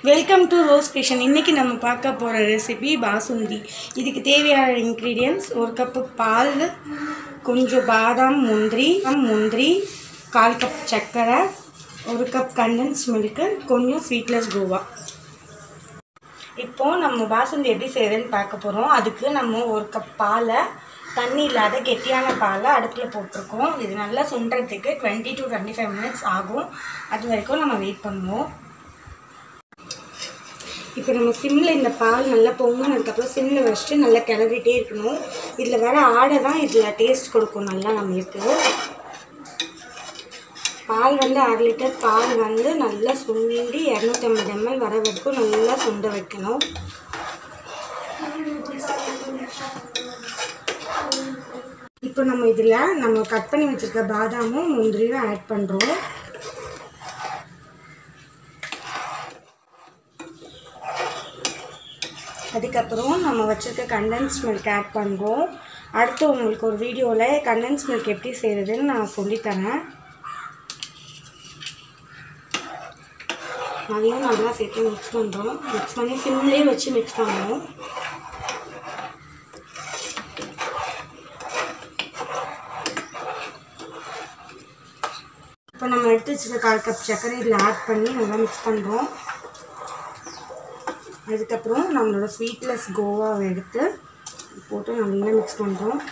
welcome to rose kitchen இன்றைக்கி நம்ம பார்க்க போகிற ரெசிபி பாசுந்தி இதுக்கு தேவையான இன்க்ரீடியன்ட்ஸ் ஒரு கப்பு பால் கொஞ்சம் பாதாம் முந்திரி முந்திரி கால் கப் சர்க்கரை ஒரு கப் கண்டன்ஸ் மில்க்கு கொஞ்சம் ஸ்வீட்லெஸ் கோவா இப்போது நம்ம பாசுந்தி எப்படி செய்கிறதுன்னு பார்க்க போகிறோம் அதுக்கு நம்ம ஒரு கப் பாலை தண்ணி இல்லாத கெட்டியான பாலை அடுப்பில் போட்டிருக்கோம் இது நல்லா சுண்டுறதுக்கு twenty to twenty five minutes ஆகும் அது வரைக்கும் நம்ம வெயிட் பண்ணுவோம் இப்போ நம்ம சிம்மில் இந்த பால் நல்லா பொங்கினதுக்கப்புறம் சிம்மில் வச்சுட்டு நல்லா கிளறிட்டே இருக்கணும் இதில் வர ஆடை தான் இதில் டேஸ்ட் கொடுக்கும் நல்லா நம்மளுக்கு பால் வந்து அரை லிட்டர் பால் வந்து நல்லா சுண்டி இரநூத்தம்பது எம்எல் வர வரைக்கும் நல்லா சுண்ட வைக்கணும் இப்போ நம்ம இதில் நம்ம கட் பண்ணி வச்சுருக்க பாதாமும் முந்திரியும் ஆட் பண்ணுறோம் அதுக்கப்புறம் நம்ம வச்சுருக்க கண்டென்ஸ் மில்க் ஆட் பண்ணுறோம் அடுத்து உங்களுக்கு ஒரு வீடியோவில் கண்டென்ஸ் மில்க் எப்படி செய்கிறதுன்னு நான் சொல்லித்தரேன் அதையும் நல்லா சேர்த்து மிக்ஸ் பண்ணுறோம் மிக்ஸ் பண்ணி சிம்லேயே வச்சு மிக்ஸ் பண்ணணும் இப்போ நம்ம எடுத்து வச்சுருக்க கால் கப் சர்க்கரை இதில் ஆட் பண்ணி நல்லா மிக்ஸ் பண்ணுறோம் அதுக்கப்புறம் நம்மளோட ஸ்வீட்லெஸ் கோவாவை எடுத்து போட்டு நல்லா மிக்ஸ் பண்ணுறோம்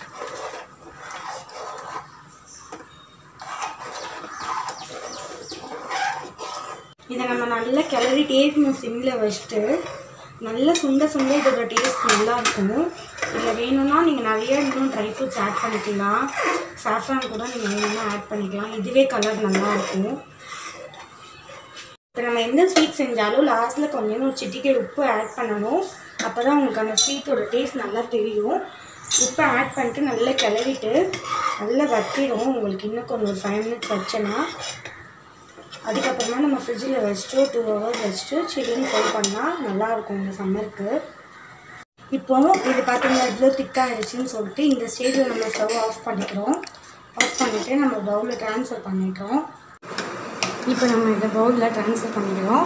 இதை நம்ம நல்லா கிளறிட்டே இருக்கணும் சிம்மில் வச்சுட்டு நல்லா சுண்ட சுண்ட இதோட டேஸ்ட் நல்லா இருக்கும் இதில் வேணும்னா நீங்கள் நிறைய இன்னும் ட்ரை ஃப்ரூட்ஸ் ஆட் பண்ணிக்கலாம் சாஃப்ரான் கூட நீங்கள் வேணும்னா ஆட் பண்ணிக்கலாம் இதுவே கலர் நல்லா இருக்கும் இப்போ நம்ம எந்த ஸ்வீட் செஞ்சாலும் லாஸ்ட்டில் கொஞ்சம் ஒரு சிட்டிக்கை உப்பு ஆட் பண்ணணும் அப்போ தான் உங்களுக்கு அந்த ஸ்வீட்டோட டேஸ்ட் நல்லா தெரியும் உப்பை ஆட் பண்ணிட்டு நல்லா கிளறிட்டு நல்லா வட்டிடும் உங்களுக்கு இன்னும் கொஞ்சம் ஒரு ஃபைவ் மினிட்ஸ் வச்சேன்னா அதுக்கப்புறமா நம்ம ஃப்ரிட்ஜில் வச்சுட்டு டூ ஹவர்ஸ் வச்சுட்டு சில்லுன்னு சர்வ் பண்ணால் நல்லாயிருக்கும் இந்த சம்மருக்கு இப்போ இது பார்த்தீங்கன்னா இவ்வளோ திக்காகிடுச்சின்னு சொல்லிட்டு இந்த ஸ்டேஜில் நம்ம ஸ்டவ் ஆஃப் பண்ணிக்கிறோம் ஆஃப் பண்ணிவிட்டு நம்ம பவுலில் ட்ரான்ஸ்ஃபர் பண்ணிக்கிறோம் இப்போ நம்ம இந்த பவுலில் ட்ரான்ஸ்ஃபர் பண்ணிக்கிறோம்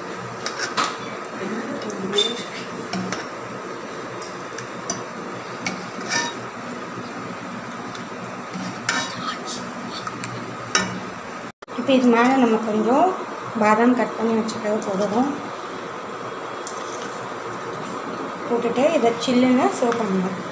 இப்போ இது மேலே நம்ம கொஞ்சம் பாதாம் கட் பண்ணி வச்சுக்க போடுறோம் போட்டுட்டு இதை சில்லுன்னு சர்வ் பண்ணணும்